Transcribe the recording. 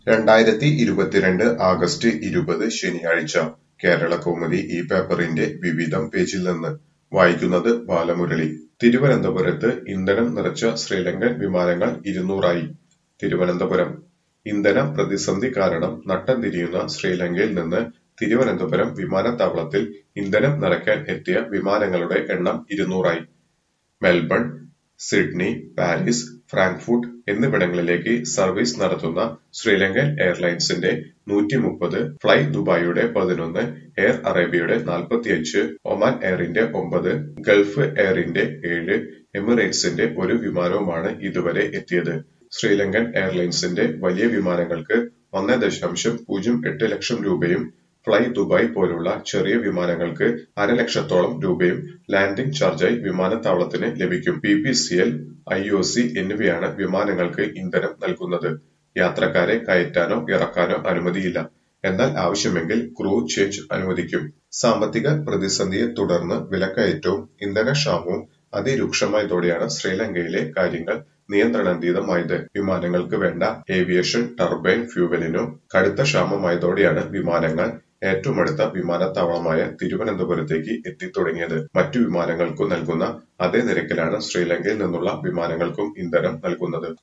രണ്ടായിരത്തി ഇരുപത്തിരണ്ട് ആഗസ്റ്റ് ഇരുപത് ശനിയാഴ്ച കേരളകൗമുദി ഈ പേപ്പറിന്റെ വിവിധം പേജിൽ നിന്ന് വായിക്കുന്നത് ബാലമുരളി തിരുവനന്തപുരത്ത് ഇന്ധനം നിറച്ച ശ്രീലങ്കൻ വിമാനങ്ങൾ ഇരുന്നൂറായി തിരുവനന്തപുരം ഇന്ധന പ്രതിസന്ധി കാരണം നട്ടം തിരിയുന്ന ശ്രീലങ്കയിൽ നിന്ന് തിരുവനന്തപുരം വിമാനത്താവളത്തിൽ ഇന്ധനം നിറയ്ക്കാൻ എത്തിയ വിമാനങ്ങളുടെ എണ്ണം ഇരുന്നൂറായി മെൽബൺ സിഡ്നി പാരീസ് ഫ്രാങ്ക്ഫurt എന്നിവിടങ്ങളിലേക്ക് സർവീസ് നടത്തുന്ന ശ്രീലങ്കൻ എയർലൈൻസിന്റെ നൂറ്റി മുപ്പത് ഫ്ലൈ ദുബായിയുടെ പതിനൊന്ന് എയർ അറേബ്യയുടെ നാൽപ്പത്തിയഞ്ച് ഒമാൻ എയറിന്റെ ഒമ്പത് ഗൾഫ് എയറിന്റെ ഏഴ് എമിറേറ്റ്സിന്റെ ഒരു വിമാനവുമാണ് ഇതുവരെ എത്തിയത് ശ്രീലങ്കൻ എയർലൈൻസിന്റെ വലിയ വിമാനങ്ങൾക്ക് ഒന്ന് ദശാംശം പൂജ്യം എട്ട് ലക്ഷം രൂപയും ഫ്ലൈ ദുബായ് പോലുള്ള ചെറിയ വിമാനങ്ങൾക്ക് അരലക്ഷത്തോളം രൂപയും ലാൻഡിംഗ് ചാർജായി വിമാനത്താവളത്തിന് ലഭിക്കും B P C L I O C എന്നിവയാണ് വിമാനങ്ങൾക്ക് ഇന്ധനം നൽകുന്നത് യാത്രക്കാരെ കയറ്റാനോ ഇറക്കാനോ അനുമതിയില്ല എന്നാൽ ആവശ്യമെങ്കിൽ ക്രൂ ചേഞ്ച് അനുവദിക്കും സാമ്പത്തിക പ്രതിസന്ധിയെ തുടർന്ന് വിലക്കയറ്റവും ഇന്ധനക്ഷാമവും അതിരൂക്ഷമായതോടെയാണ് ശ്രീലങ്കയിലെ കാര്യങ്ങൾ നിയന്ത്രണാതീതമായത് വിമാനങ്ങൾക്ക് വേണ്ട ഏവിയേഷൻ ടർബൈൻ ഫ്യൂവലിനും കടുത്ത ക്ഷാമമായതോടെയാണ് വിമാനങ്ങൾ ഏറ്റവും അടുത്ത വിമാനത്താവളമായ തിരുവനന്തപുരത്തേക്ക് എത്തിത്തുടങ്ങിയത് മറ്റു വിമാനങ്ങൾക്കു നൽകുന്ന അതേ നിരക്കിലാണ് ശ്രീലങ്കയിൽ നിന്നുള്ള വിമാനങ്ങൾക്കും ഇന്ധനം നൽകുന്നത്